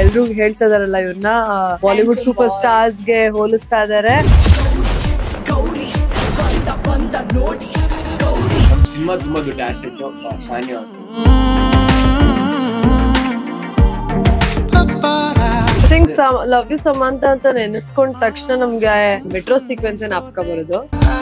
ಎಲ್ರು ಹೇಳ್ತಾ ಇದಾರಲ್ಲ ಇವ್ರನ್ನ ಬಾಲಿವುಡ್ ಸೂಪರ್ ಸ್ಟಾರ್ಸ್ ಗೆ ಹೋಲಿಸ್ತಾ ಇದಾರೆ ನಮ್ಮ ಸಿನಿಮಾ ತುಂಬಾ ದೊಡ್ಡ ಆಸೆಟ್ ಸಾನಿಯಾ ಅಂತ I think love you Samantha ಅಂತ ನೆನೆಸ್ಕೊಂಡ ತಕ್ಷಣ ನಮ್ಗೆ ಮೆಟ್ರೋ ಸೀಕ್ವೆನ್ಸ್ ನಾಪ್ಕ ಬರೋದು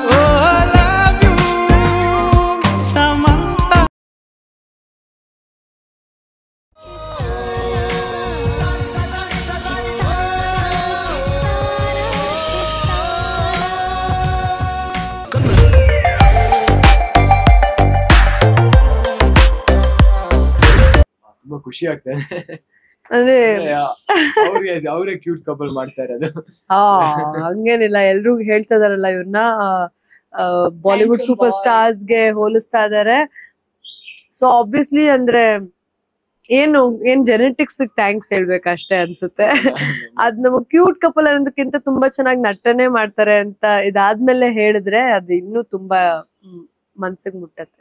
ತುಂಬಾ ಖುಷಿ ಆಗ್ತದೆ ಅಂದ್ರೆ ಅವ್ರಿಗೆ ಅವರೇ ಕ್ಯೂಟ್ ಕಪಲ್ ಮಾಡ್ತಾ ಇರೋದು ಆ ಹಂಗೇನಿಲ್ಲ ಎಲ್ರು ಹೇಳ್ತಾ ಇದಾರಲ್ಲ ಇವ್ರನ್ನ ಬಾಲಿವುಡ್ ಸೂಪರ್ ಸ್ಟಾರ್ಸ್ ಗೆ ಹೋಲಿಸ್ತಾ ಇದಾರೆ ಸೊ ಆಬ್ವಿಯಸ್ಲಿ ಅಂದ್ರೆ ಏನು ಏನ್ ಜೆನೆಟಿಕ್ಸ್ ಥ್ಯಾಂಕ್ಸ್ ಹೇಳ್ಬೇಕು ಅಷ್ಟೇ ಅನ್ಸುತ್ತೆ ಅದ್ ನಮಗ್ ಕ್ಯೂಟ್ ಕಪಲ್ ಅನ್ನೋದಕ್ಕಿಂತ ತುಂಬಾ ಚೆನ್ನಾಗಿ ನಟನೆ ಮಾಡ್ತಾರೆ ಅಂತ ಇದಾದ್ಮೇಲೆ ಹೇಳಿದ್ರೆ ಅದು ಇನ್ನೂ ತುಂಬಾ ಮ್, ಮನ್ಸಿಗ್ ಮುಟ್ಟತ್ತೆ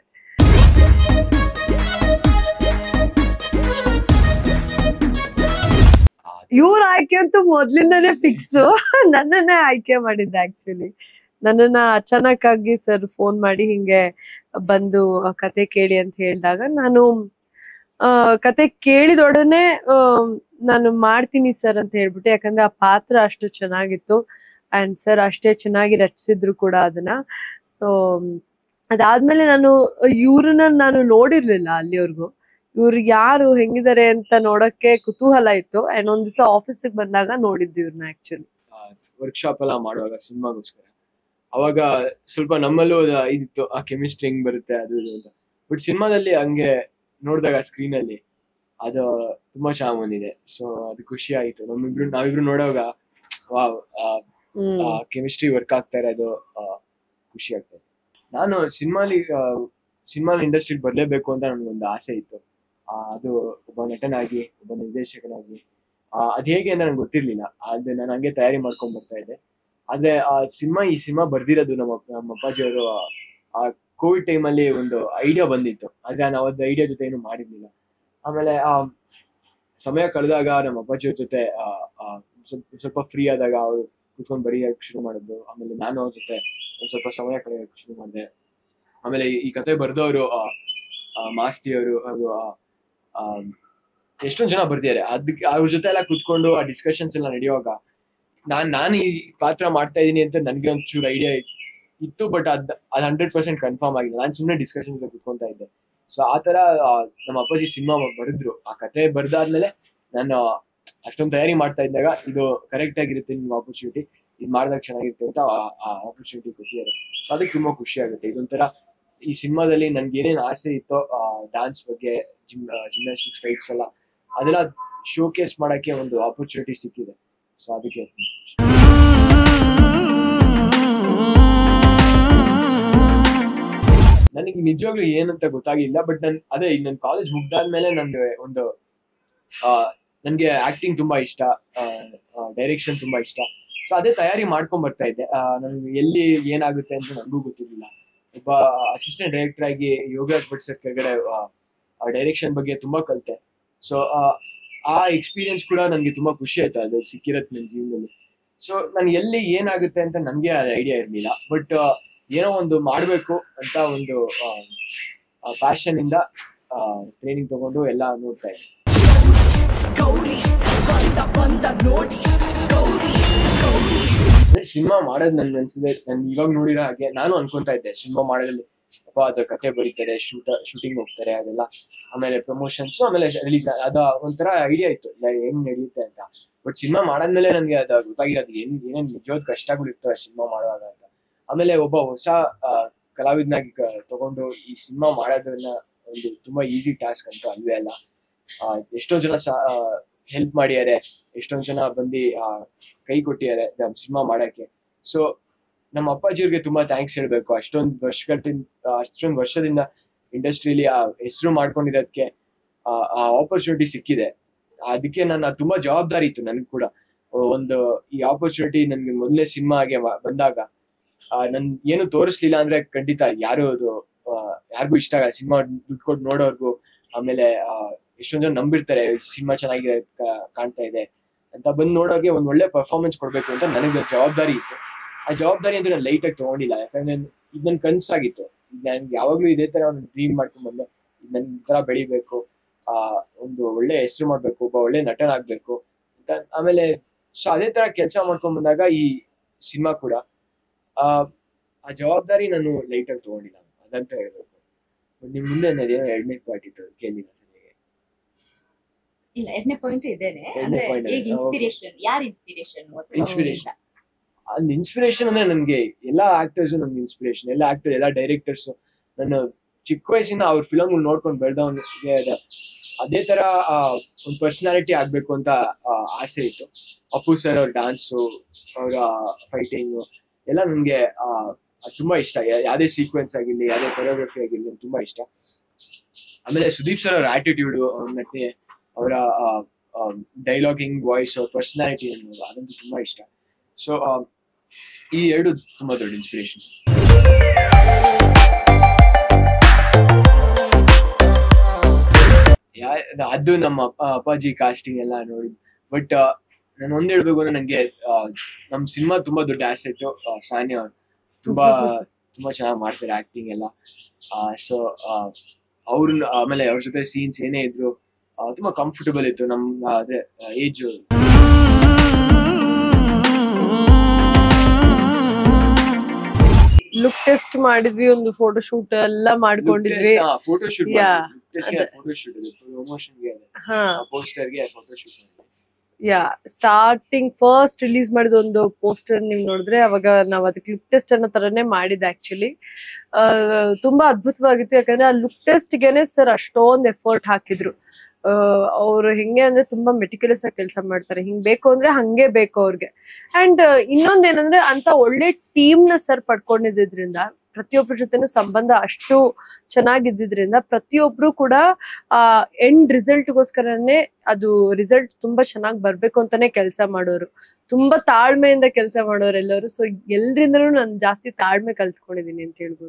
ಇವ್ರ ಆಯ್ಕೆ ಅಂತೂ ಮೊದ್ಲಿಂದಾನೇ ಫಿಕ್ಸ್ ನನ್ನನ್ನೇ ಆಯ್ಕೆ ಮಾಡಿದ್ದೆ ಆಕ್ಚುಲಿ ನನ್ನನ್ನ ಅಚಾನಕ್ ಆಗಿ ಸರ್ ಫೋನ್ ಮಾಡಿ ಹಿಂಗೆ ಬಂದು ಆ ಕತೆ ಕೇಳಿ ಅಂತ ಹೇಳಿದಾಗ ನಾನು ಆ ಕತೆ ಕೇಳಿದೊಡನೆ ಆ, ನಾನು ಮಾಡ್ತೀನಿ ಸರ್ ಅಂತ ಹೇಳ್ಬಿಟ್ಟೆ ಯಾಕಂದ್ರೆ ಆ ಪಾತ್ರ ಅಷ್ಟು ಚೆನ್ನಾಗಿತ್ತು ಅಂಡ್ ಸರ್ ಅಷ್ಟೇ ಚೆನ್ನಾಗಿ ರಚಿಸಿದ್ರು ಕೂಡ ಅದನ್ನ ಸೊ ಅದಾದ್ಮೇಲೆ ನಾನು ಇವ್ರನ್ನ ನಾನು ನೋಡಿರ್ಲಿಲ್ಲ ಅಲ್ಲಿವರೆಗೂ ಇವ್ರು ಯಾರು ಹೆಂಗಿದ್ದಾರೆ ಅಂತ ನೋಡಕ್ಕೆ ಕುತೂಹಲ ಇತ್ತು ಅಂಡ್ ಒಂದ್ ದಿವಸ ಆಫೀಸಿಗೆ ಬಂದಾಗ ನೋಡಿದ್ದು ಇವ್ರನ್ನ ಆಕ್ಚುಲಿ ವರ್ಕ್ಶಾಪ್ ಎಲ್ಲ ಮಾಡುವಾಗ ಸಿನಿಮಾಗೋಸ್ಕರ ಅವಾಗ ಸ್ವಲ್ಪ ನಮ್ಮಲ್ಲೂ ಅದು ಇದಿತ್ತು ಆ ಕೆಮಿಸ್ಟ್ರಿ ಹೆಂಗ್ ಬರುತ್ತೆ ಅದು ಇದು ಅಂತ ಬಟ್ ಸಿನಿಮಾದಲ್ಲಿ ಹಂಗೆ ನೋಡಿದಾಗ ಸ್ಕ್ರೀನ್ ಅಲ್ಲಿ ಅದು ತುಂಬಾ ಚೆನ್ನಾಗ್ ಬಂದಿದೆ ಸೊ ಅದು ಖುಷಿ ಆಯ್ತು ನಮ್ಮಿಬ್ರು ನಾವಿಬ್ರು ನೋಡುವಾಗ ವಾವ್ ಹ್ಮ್ ಕೆಮಿಸ್ಟ್ರಿ ವರ್ಕ್ ಆಗ್ತಾ ಇರೋದು ಆ, ಖುಷಿ ಆಗ್ತದೆ ನಾನು ಸಿನಿಮಾಲಿ ಸಿನಿಮಾ ಇಂಡಸ್ಟ್ರಿಗೆ ಬರಲೇಬೇಕು ಅಂತ ನನಗೊಂದು ಆಸೆ ಇತ್ತು ಆ, ಅದು ಒಬ್ಬ ನಟನಾಗಿ ಒಬ್ಬ ನಿರ್ದೇಶಕನಾಗಿ ಆ, ಅದ್ ಹೇಗೆ ಅಂತ ನಂಗೆ ಗೊತ್ತಿರ್ಲಿಲ್ಲ ಅದು ನಾನು ಹಂಗೆ ತಯಾರಿ ಮಾಡ್ಕೊಂಡ್ ಬರ್ತಾ ಇದ್ದೆ ಆದ್ರೆ ಆ ಸಿನಿಮಾ ಈ ಸಿನಿಮಾ ಬರ್ದಿರೋದು ನಮ್ಮ ನಮ್ಮ ಅಪ್ಪಾಜಿಯವರು ಆ ಕೋವಿಡ್ ಟೈಮಲ್ಲಿ ಒಂದು ಐಡಿಯಾ ಬಂದಿತ್ತು ಆದ್ರೆ ನಾನು ಅವತ್ತು ಐಡಿಯಾ ಜೊತೆ ಏನು ಮಾಡಿರ್ಲಿಲ್ಲ ಆಮೇಲೆ ಆ ಸಮಯ ಕಳೆದಾಗ ನಮ್ಮ ಅಪ್ಪಾಜಿಯವ್ರ ಜೊತೆ ಆ, ಆ, ಸ್ವಲ್ಪ ಸ್ವಲ್ಪ ಫ್ರೀ ಆದಾಗ ಅವರು ಕುತ್ಕೊಂಡು ಬರೆಯಕ್ಕೆ ಶುರು ಮಾಡಿದ್ರು ಆಮೇಲೆ ನಾನು ಅವ್ರ ಜೊತೆ ಒಂದ್ ಸ್ವಲ್ಪ ಸಮಯ ಕಳೆಯಕ್ಕೆ ಶುರು ಮಾಡಿದೆ ಆಮೇಲೆ ಈ- ಈ ಕತೆ ಬರೆದವರು ಮಾಸ್ತಿ ಅವರು ಹಾಗೂ ಆ, ಆ, ಎಷ್ಟೊಂದ್ ಜನ ಬರ್ದಿದ್ದಾರೆ ಅದಕ್ಕೆ ಅವ್ರ ಜೊತೆ ಎಲ್ಲ ಕುತ್ಕೊಂಡು ಆ ಡಿಸ್ಕಷನ್ಸ್ ಎಲ್ಲ ನಡೆಯುವಾಗ ನಾನ್ ನಾನು ಈ ಪಾತ್ರ ಮಾಡ್ತಾ ಇದೀನಿ ಅಂತ ನನಗೆ ಒಂಚೂರು ಐಡಿಯಾ ಇತ್ತು ಬಟ್ ಅದ್ ಅದು ಹಂಡ್ರೆಡ್ ಪರ್ಸೆಂಟ್ ಕನ್ಫರ್ಮ್ ಆಗಿಲ್ಲ ನಾನು ಸುಮ್ಮನೆ ಡಿಸ್ಕಷನ್ ಕುತ್ಕೊಂತಾ ಇದ್ದೆ ಸೊ ಆ ತರ ಆ, ನಮ್ಮ ಅಪ್ಪಾಜಿ ಸಿನಿಮಾ ಬರೆದ್ರು ಆ ಕತೆ ಬರ್ದಾದ್ಮೇಲೆ ನಾನು ಅಷ್ಟೊಂದು ತಯಾರಿ ಮಾಡ್ತಾ ಇದ್ದಾಗ ಇದು ಕರೆಕ್ಟ್ ಆಗಿರುತ್ತೆ ನಿಮ್ಮ ಆಪರ್ಚುನಿಟಿ ಇದು ಮಾಡಿದಾಗ ಚೆನ್ನಾಗಿರುತ್ತೆ ಅಂತ ಆ- ಆ ಆಪರ್ಚುನಿಟಿ ಕೊಟ್ಟಿದ್ದಾರೆ ಸೊ ಅದಕ್ಕೆ ತುಂಬಾ ಖುಷಿ ಆಗುತ್ತೆ ಇದೊಂಥರ ಈ ಸಿನಿಮಾದಲ್ಲಿ ನನ್ಗೆ ಏನೇನು ಆಸೆ ಇತ್ತೋ ಡಾನ್ಸ್ ಬಗ್ಗೆ ಜಿಮ್ ಜಿಮ್ನಾಸ್ಟಿಕ್ಸ್ ಫೈಟ್ಸ್ ಎಲ್ಲ ಅದೆಲ್ಲ ಶೋಕೇಸ್ ಮಾಡಕ್ಕೆ ಒಂದು ಆಪರ್ಚುನಿಟಿ ಸಿಕ್ಕಿದೆ ಸೊ ಅದಕ್ಕೆ ತುಂಬಾ ಖುಷಿ. ನನಗೆ ನಿಜವಾಗ್ಲೂ ಏನಂತ ಗೊತ್ತಾಗಿಲ್ಲ ಬಟ್ ನನ್ ಅದೇ ಈಗ ನನ್ನ ಕಾಲೇಜ್ ಮುಗ್ದಾದ್ಮೇಲೆ ನನ್ಗೆ ಒಂದು ಆ, ನನ್ಗೆ ಆಕ್ಟಿಂಗ್ ತುಂಬಾ ಇಷ್ಟ ಡೈರೆಕ್ಷನ್ ತುಂಬಾ ಇಷ್ಟ ಸೊ ಅದೇ ತಯಾರಿ ಮಾಡ್ಕೊಂಡ್ ಬರ್ತಾ ಇದ್ದೆ ಆ, ನನ್ಗೆ ಎಲ್ಲಿ ಏನಾಗುತ್ತೆ ಅಂತ ನನಗೂ ಗೊತ್ತಿರ್ಲಿಲ್ಲ ಒಬ್ಬ ಅಸಿಸ್ಟೆಂಟ್ ಡೈರೆಕ್ಟರ್ ಆಗಿ ಯೋಗರಾಜ್ ಭಟ್ ಸರ್ ಕೆಳಗಡೆ ಡೈರೆಕ್ಷನ್ ಬಗ್ಗೆ ತುಂಬಾ ಕಲಿತೆ ಸೊ ಆ ಎಕ್ಸ್ಪೀರಿಯನ್ಸ್ ಕೂಡ ನನಗೆ ತುಂಬಾ ಖುಷಿ ಆಯ್ತು ಅದು ಸಿಕ್ಕಿರತ್ತೆ ನನ್ನ ಜೀವನದಲ್ಲಿ ಸೊ ನನ್ಗೆ ಎಲ್ಲಿ ಏನಾಗುತ್ತೆ ಅಂತ ನನಗೆ ಅದು ಐಡಿಯಾ ಇರಲಿಲ್ಲ ಬಟ್ ಏನೋ ಒಂದು ಮಾಡಬೇಕು ಅಂತ ಒಂದು ಪ್ಯಾಷನ್ ಇಂದ ಟ್ರೈನಿಂಗ್ ತಗೊಂಡು ಎಲ್ಲ ನೋಡ್ತಾ ಇದ್ದೆ ಸಿನಿಮಾ ಮಾಡೋದ್ ನನ್ಗೆ ಅನ್ಸಿದೆ ನನ್ ಇವಾಗ ನೋಡಿರೋ ಹಾಗೆ ನಾನು ಅನ್ಕೊಂತಾ ಇದ್ದೆ ಸಿನಿಮಾ ಮಾಡೋದ್ರಲ್ಲಿ ಅಪ್ಪ ಅದ ಕತೆ ಬರೀತಾರೆ ಶೂಟ ಶೂಟಿಂಗ್ ಹೋಗ್ತಾರೆ ಅದೆಲ್ಲ ಆಮೇಲೆ ಪ್ರಮೋಷನ್ಸ್ ಆಮೇಲೆ ರಿಲೀಸ್ ಅದ ಒಂಥರ ಐಡಿಯಾ ಇತ್ತು ಇಲ್ಲ ಹೆಂಗ್ ನಡೆಯುತ್ತೆ ಅಂತ ಬಟ್ ಸಿನಿಮಾ ಮಾಡಾದ್ಮೇಲೆ ನನ್ಗೆ ಅದ ಗೊತ್ತಾಗಿರೋದು ಏನ್ ಏನೇನ್ ನಿಜವಾದ ಕಷ್ಟಗಳು ಇರ್ತವೆ ಸಿನಿಮಾ ಮಾಡುವಾಗ ಅಂತ ಆಮೇಲೆ ಒಬ್ಬ ಹೊಸ ಆ, ಕಲಾವಿದನಾಗಿ ಕ- ತಗೊಂಡು ಈ ಸಿನಿಮಾ ಮಾಡೋದನ್ನ ಒಂದು ತುಂಬಾ ಈಸಿ ಟಾಸ್ಕ್ ಅಂತ ಅಲ್ವೇ ಅಲ್ಲ ಆ, ಎಷ್ಟೋ ಜನ ಹೆಲ್ಪ್ ಮಾಡಿದ್ದಾರೆ ಎಷ್ಟೊಂದ್ ಜನ ಬಂದು ಆ, ಕೈ ಕೊಟ್ಟಿದ್ದಾರೆ ಸಿನಿಮಾ ಮಾಡಕ್ಕೆ ಸೊ ನಮ್ಮ ಅಪ್ಪಾಜಿಯವ್ರಿಗೆ ತುಂಬಾ ಥ್ಯಾಂಕ್ಸ್ ಹೇಳ್ಬೇಕು ಅಷ್ಟೊಂದು ವರ್ಷಗಳಿಂದ ಅಷ್ಟೊಂದು ವರ್ಷದಿಂದ ಇಂಡಸ್ಟ್ರಿಲಿ ಆ ಹೆಸರು ಮಾಡ್ಕೊಂಡಿರೋದಕ್ಕೆ ಆ- ಆ ಆಪರ್ಚುನಿಟಿ ಸಿಕ್ಕಿದೆ ಅದಕ್ಕೆ ನನ್ನ ತುಂಬಾ ಜವಾಬ್ದಾರಿ ಇತ್ತು ನನ್ಗೆ ಕೂಡ ಒಂದು ಈ ಆಪರ್ಚುನಿಟಿ ನನ್ಗೆ ಮೊದಲನೇ ಸಿನಿಮಾಗೆ ಬಂದಾಗ ಆ, ನನ್ ಏನು ತೋರಿಸ್ಲಿಲ್ಲ ಅಂದ್ರೆ ಖಂಡಿತ ಯಾರು ಅದು ಆ, ಯಾರಿಗೂ ಇಷ್ಟ ಆಗಲ್ಲ ಸಿನಿಮಾ ದುಡ್ಡು ಕೊಟ್ಟು ನೋಡೋರ್ಗು ಆಮೇಲೆ ಎಷ್ಟೊಂದ್ ಜನ ನಂಬಿರ್ತಾರೆ ಸಿನಿಮಾ ಚೆನ್ನಾಗಿದೆ ಕಾ- ಕಾಣ್ತಾ ಇದೆ ಅಂತ ಬಂದು ನೋಡೋಕೆ ಒಂದ್ ಒಳ್ಳೆ ಪರ್ಫಾರ್ಮೆನ್ಸ್ ಕೊಡ್ಬೇಕು ಅಂತ ನನಗೆ ಜವಾಬ್ದಾರಿ ಇತ್ತು ಆ ಜವಾಬ್ದಾರಿ ಅಂದ್ರೆ ನಾನು ಲೈಟ್ ಆಗಿ ತಗೊಂಡಿಲ್ಲ ಯಾಕಂದ್ರೆ ಇದು ನನ್ ಕನ್ಸಾಗಿತ್ತು ನಾನು ಯಾವಾಗ್ಲೂ ಇದೇ ತರ ಒಂದು ಡ್ರೀಮ್ ಮಾಡ್ಕೊಂಡ್ ಬಂದೆ ನನ್ ಈ ತರ ಬೆಳಿಬೇಕು ಆ ಒಂದು ಒಳ್ಳೆ ಹೆಸರು ಮಾಡ್ಬೇಕು ಒಬ್ಬ ಒಳ್ಳೆ ನಟನಾಗ್ಬೇಕು ಅಂತ ಆಮೇಲೆ ಸೊ ಅದೇ ತರ ಕೆಲಸ ಮಾಡ್ಕೊಂಡ್ ಬಂದಾಗ ಈ ಸಿನಿಮಾ ಕೂಡ ಆ ಆ ಜವಾಬ್ದಾರಿ ನಾನು ಲೈಟ್ ಆಗಿ ತಗೊಂಡಿಲ್ಲ ಅದಂತ ಹೇಳ್ಬೇಕು ನಿಮ್ ಮುಂದೆ ಏನೋ ಎರಡನೇ ಪಾರ್ಟ್ ಇತ್ತು ಕೇಳಿಲ್ಲ ಸರಿಯಾಗಿ ಇಲ್ಲ ಎರಡನೇ ಪಾಯಿಂಟ್ ಇದೇನೆ ಎರಡ್ನೇ ಅಂದ್ರೆ point ಈಗ ಇದೆ. ಇನ್ಸ್ಪಿರೇಷನ್ ಯಾರ್ ಇನ್ಸ್ಪಿರೇಷನ್ Inspiration. ಒಂದು ಇನ್ಸ್ಪಿರೇಷನ್ ಅಂದ್ರೆ ನನಗೆ ಎಲ್ಲಾ ಆಕ್ಟರ್ಸ್ ನನ್ಗೆ ಇನ್ಸ್ಪಿರೇಷನ್ ಎಲ್ಲ ಆಕ್ಟರ್ ಎಲ್ಲ ಡೈರೆಕ್ಟರ್ಸ್ ನಾನು ಚಿಕ್ಕ ವಯಸ್ಸಿನ ಅವ್ರ ಫಿಲಮ್ ನೋಡ್ಕೊಂಡು ಬೆಳೆದವನಿಗೆ ಅದೇ ತರ ಆ, ಒಂದು ಪರ್ಸನಾಲಿಟಿ ಆಗ್ಬೇಕು ಅಂತ ಆ, ಆಸೆ ಇತ್ತು ಅಪ್ಪು ಸರ್ ಅವ್ರ ಡಾನ್ಸು ಅವರ ಫೈಟಿಂಗು ಎಲ್ಲ ನನಗೆ ತುಂಬಾ ಇಷ್ಟ ಯಾ- ಯಾವ್ದೇ ಸೀಕ್ವೆನ್ಸ್ ಆಗಿರ್ಲಿ ಯಾವ್ದೇ ಕೊರಿಯೋಗ್ರಫಿ ಆಗಿರ್ಲಿ ನಂಗ್ ತುಂಬಾ ಇಷ್ಟ ಆಮೇಲೆ ಸುದೀಪ್ ಸರ್ ಅವ್ರ ಆಟಿಟ್ಯೂಡ್ ಮತ್ತೆ ಅವರ ಡೈಲಾಗಿಂಗ್ ವಾಯ್ಸ್ ಅವ್ರ ಪರ್ಸನಾಲಿಟಿ ಅನ್ನೋದು ಅದಂತೂ ತುಂಬಾ ಇಷ್ಟ ಸೊ ಈ ಎರಡು ತುಂಬಾ ದೊಡ್ಡ ಇನ್ಸ್ಪಿರೇಷನ್ ಅದು ನಮ್ಮ ಅಪ್ಪ- ಅಪ್ಪಾಜಿ ಕಾಸ್ಟಿಂಗ್ ಎಲ್ಲ ನೋಡಿ ಬಟ್ ನಾನು ಒಂದ್ ಹೇಳ್ಬೇಕು ಅಂದ್ರೆ ನಂಗೆ ಆ, ನಮ್ ಸಿನಿಮಾ ತುಂಬಾ ದೊಡ್ಡ ಆಸೆಟ್ ಸಾನಿಯಾ ಅವ್ರು ತುಂಬಾ ತುಂಬಾ ಚೆನ್ನಾಗಿ ಮಾಡ್ತಾರೆ ಆಕ್ಟಿಂಗ್ ಎಲ್ಲ ಸೊ ಅವ್ರನ್ನ ಆಮೇಲೆ ಅವ್ರ ಜೊತೆ ಸೀನ್ಸ್ ಏನೇ ಇದ್ರು ಆ, ತುಂಬಾ ಕಂಫರ್ಟಬಲ್ ಇತ್ತು ನಮ್ ಅದೇ ಏಜ್ ಲುಕ್ ಟೆಸ್ಟ್ ಮಾಡಿದ್ವಿ ಒಂದು ಫೋಟೋ ಶೂಟ್ ಎಲ್ಲ ಮಾಡ್ಕೊಂಡಿದ್ವಿ ಫೋಟೋ ಶೂಟ್ Yeah, ಅದೇ. ಫೋಟೋ ಶೂಟ್ ಇದೆ ಪ್ರಮೋಷನ್ ಗೆ ಹಾ ಪೋಸ್ಟರ್ ಗೆ photo shoot yeah starting first release ಮಾಡಿದ ಒಂದು ಪೋಸ್ಟರ್ ನೀವು ನೋಡಿದ್ರೆ ಅವಾಗ ನಾವ್ ಅದಕ್ಕೆ ಲುಕ್ ಟೆಸ್ಟ್ ಅನ್ನೋ ತರನೇ ಮಾಡಿದ್ದೆ ಆಕ್ಚುಲಿ ತುಂಬಾ ಅದ್ಭುತವಾಗಿತ್ತು ಯಾಕಂದ್ರೆ ಆ ಲುಕ್ ಟೆಸ್ಟ್ಗೆನೆ ಸರ್ ಅಷ್ಟೊಂದು ಎಫರ್ಟ್ ಹಾಕಿದ್ರು ಅವ್ರು ಹೆಂಗೆ ಅಂದ್ರೆ ತುಂಬಾ ಮೆಟಿಕ್ಯುಲಸ್ ಆಗಿ ಕೆಲಸ ಮಾಡ್ತಾರೆ ಹಿಂಗ್ ಬೇಕು ಅಂದ್ರೆ ಹಂಗೆ ಬೇಕು ಅವ್ರಿಗೆ ಅಂಡ್ ಇನ್ನೊಂದ್ ಏನಂದ್ರೆ ಅಂತ ಒಳ್ಳೆ ಟೀಮ್ ನ ಸರ್ ಪಡ್ಕೊಂಡಿದ್ರಿಂದ ಪ್ರತಿಯೊಬ್ಬರ ಜೊತೆನೂ ಸಂಬಂಧ ಅಷ್ಟು ಚೆನ್ನಾಗಿದ್ದಿದ್ರಿಂದ ಪ್ರತಿಯೊಬ್ರು ಕೂಡ ಆ ಎಂಡ್ ರಿಸಲ್ಟ್ಗೋಸ್ಕರನೇ ಅದು ರಿಸಲ್ಟ್ ತುಂಬಾ ಚೆನ್ನಾಗಿ ಬರ್ಬೇಕು ಅಂತಾನೆ ಕೆಲಸ ಮಾಡೋರು ತುಂಬಾ ತಾಳ್ಮೆಯಿಂದ ಕೆಲಸ ಮಾಡೋರು ಎಲ್ಲರೂ ಸೊ ಎಲ್ರಿಂದನೂ ನಾನು ಜಾಸ್ತಿ ತಾಳ್ಮೆ ಕಲ್ತ್ಕೊಂಡಿದೀನಿ ಅಂತ ಹೇಳ್ಬೋದು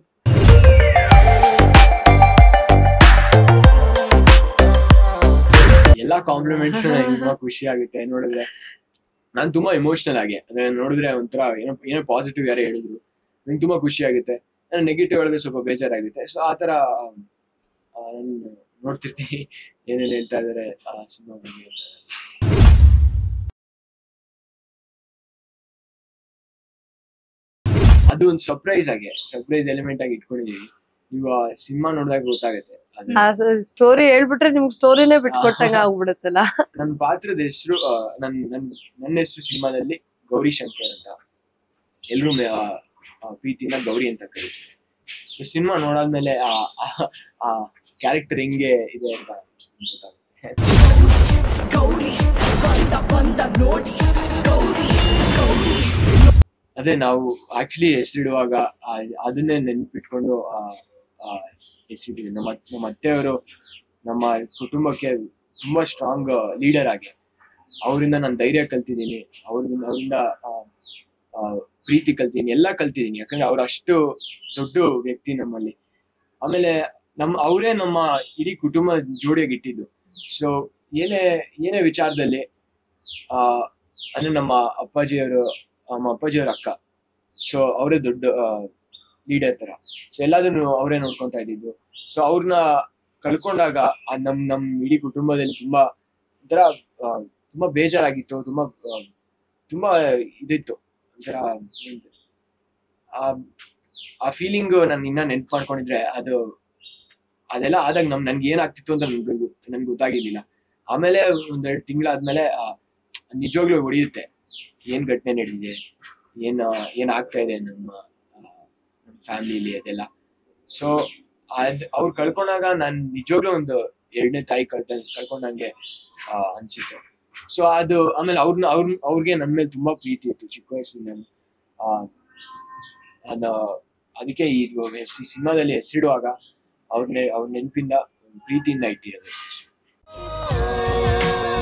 ಎಲ್ಲಾ ಕಾಂಪ್ಲಿಮೆಂಟ್ಸ್ ತುಂಬಾ ಖುಷಿ ಆಗುತ್ತೆ ನೋಡಿದ್ರೆ ನಾನ್ ತುಂಬಾ ಎಮೋಷನಲ್ ಆಗಿ ಅಂದ್ರೆ ನೋಡಿದ್ರೆ ಒಂಥರ ಏನೋ ಏನೋ ಪಾಸಿಟಿವ್ ಯಾರೇ ಹೇಳಿದ್ರು ನಂಗೆ ತುಂಬಾ ಖುಷಿ ಆಗುತ್ತೆ ನಾನು ನೆಗೆಟಿವ್ ಹೇಳಿದ್ರೆ ಸ್ವಲ್ಪ ಬೇಜಾರಾಗುತ್ತೆ ಸೊ ಆತರ ಆ, ನಾನು ನೋಡ್ತಿರ್ತೀನಿ ಏನೇನ್ ಹೇಳ್ತಾ ಇದಾರೆ ಆ ಸಿನಿಮಾ ಬಗ್ಗೆ ಅಂತ. ಅದು ಒಂದು ಸರ್ಪ್ರೈಸ್ ಆಗಿ ಸರ್ಪ್ರೈಸ್ ಎಲಿಮೆಂಟ್ ಆಗಿ ಇಟ್ಕೊಂಡಿದೀವಿ ನೀವು ಸಿನಿಮಾ ನೋಡಿದಾಗ ಗೊತ್ತಾಗುತ್ತೆ ಅದು ಆ ಸ್ಟೋರಿ ಹೇಳ್ಬಿಟ್ರೆ ನಿಮ್ಗೆ ಸ್ಟೋರಿನೇ ಬಿಟ್ಕೊಟ್ಟಂಗ ಆಗ್ಬಿಡುತ್ತಲ್ಲ ನನ್ನ ಪಾತ್ರದ ಹೆಸರು ನನ್ ನನ್ ನನ್ನ ಹೆಸರು ಸಿನಿಮಾದಲ್ಲಿ ಗೌರಿ ಶಂಕರ್ ಅಂತ ಎಲ್ರು ಮೆ- ಆ, ಆ ಪ್ರೀತಿನ ಗೌರಿ ಅಂತ ಕರೀತಾರೆ ಸೊ ಸಿನಿಮಾ ನೋಡಾದ್ಮೇಲೆ ಆ ಆ- ಆ ಕ್ಯಾರೆಕ್ಟರ್ ಹೆಂಗೆ ಇದೆ ಅಂತ ಗೊತ್ತಾಗುತ್ತೆ ಅದೇ ನಾವು ಆಕ್ಚುಲಿ ಹೆಸರಿಡುವಾಗ ಅದನ್ನೇ ನೆನ್ಪಿಟ್ಕೊಂಡು ಹೆಸರಿಟ್ಟಿದ್ವಿ ನಮ್ಮ ನಮ್ಮ ಅತ್ತೆಯವರು ನಮ್ಮ ಕುಟುಂಬಕ್ಕೆ ತುಂಬಾ ಸ್ಟ್ರಾಂಗ್ ಲೀಡರ್ ಆಗಿ ಅವರಿಂದ ನಾನು ಧೈರ್ಯ ಕಲ್ತಿದ್ದೀನಿ ಅವ್ರಿಂದ ಅವರಿಂದ ಪ್ರೀತಿ ಕಲ್ತಿದ್ದೀನಿ ಎಲ್ಲ ಕಲ್ತಿದ್ದೀನಿ ಯಾಕಂದ್ರೆ ಅವ್ರು ಅಷ್ಟು ದೊಡ್ಡ ವ್ಯಕ್ತಿ ನಮ್ಮಲ್ಲಿ ಆಮೇಲೆ ನಮ್ಮ ಅವರೇ ನಮ್ಮ ಇಡೀ ಕುಟುಂಬ ಜೋಡಿಯಾಗಿ ಇಟ್ಟಿದ್ದು ಸೊ ಏನೇ ಏನೇ ವಿಚಾರದಲ್ಲಿ ಆ ಅಂದ್ರೆ ನಮ್ಮ ಅಪ್ಪಾಜಿಯವರು ನಮ್ಮ ಅಪ್ಪಾಜಿಯವ್ರ ಅಕ್ಕ ಸೊ ಅವರೇ ದೊಡ್ಡ ಲೀಡರ್ ತರ ಸೊ ಎಲ್ಲದನ್ನು ಅವರೇ ನೋಡ್ಕೊಂತಾ ಇದ್ದಿದ್ದು ಸೊ ಅವ್ರನ್ನ ಕಳ್ಕೊಂಡಾಗ ಆ ನಮ್ ನಮ್ ಇಡೀ ಕುಟುಂಬದಲ್ಲಿ ತುಂಬಾ ಒಂಥರ ಆ, ತುಂಬಾ ಬೇಜಾರಾಗಿತ್ತು ತುಂಬಾ ಆ, ತುಂಬಾ ಇದಿತ್ತು ಒಂಥರ ಏನಂತಾರೆ, ಆ ಆ ಫೀಲಿಂಗ್ ನಾನು ಇನ್ನ ನೆನ್ಪು ಮಾಡ್ಕೊಂಡಿದ್ರೆ ಅದು ಅದೆಲ್ಲ ಆದಾಗ ನಮ್ ನನ್ಗೆ ಏನಾಗ್ತಿತ್ತು ಅಂತ ನನ್ಗೆ ಗೊತ್- ನನ್ಗೆ ಗೊತ್ತಾಗಿರ್ಲಿಲ್ಲ ಆಮೇಲೆ ಒಂದೆರಡು ತಿಂಗಳಾದ್ಮೇಲೆ ನಿಜವಾಗ್ಲೂ ಹೊಡೆಯುತ್ತೆ ಏನ್ ಘಟನೆ ನಡೆದಿದೆ ಏನ್ ಆ, ಏನ್ ಆಗ್ತಾ ಇದೆ ನಮ್ಮ ಆ, ನಮ್ಮ ಫ್ಯಾಮಿಲಿಲಿ ಅದೆಲ್ಲ ಸೊ ಅದ್ ಅವ್ರು ಕಳ್ಕೊಂಡಾಗ ನಾನ್ ನಿಜವಾಗ್ಲೂ ಒಂದು ಎರಡನೇ ತಾಯಿ ಕಳ್ತ ಕಳ್ಕೊಂಡಂಗೆ ಆ, ಅನ್ಸಿತ್ತು ಸೊ ಅದು ಆಮೇಲೆ ಅವ್ರನ್ನ ಅವ್ರ ಅವ್ರಿಗೆ ನನ್ ಮೇಲೆ ತುಂಬಾ ಪ್ರೀತಿ ಇತ್ತು ಚಿಕ್ಕ ವಯಸ್ಸಿಂದ ಆ ಅದ ಅದಕ್ಕೆ ಈ ಸಿನಿಮಾದಲ್ಲಿ ಹೆಸರಿಡುವಾಗ ಅವ್ರ ಅವ್ರ ನೆನಪಿಂದ ಪ್ರೀತಿಯಿಂದ ಇಟ್ಟಿರೋದು ಚಿತ್ತ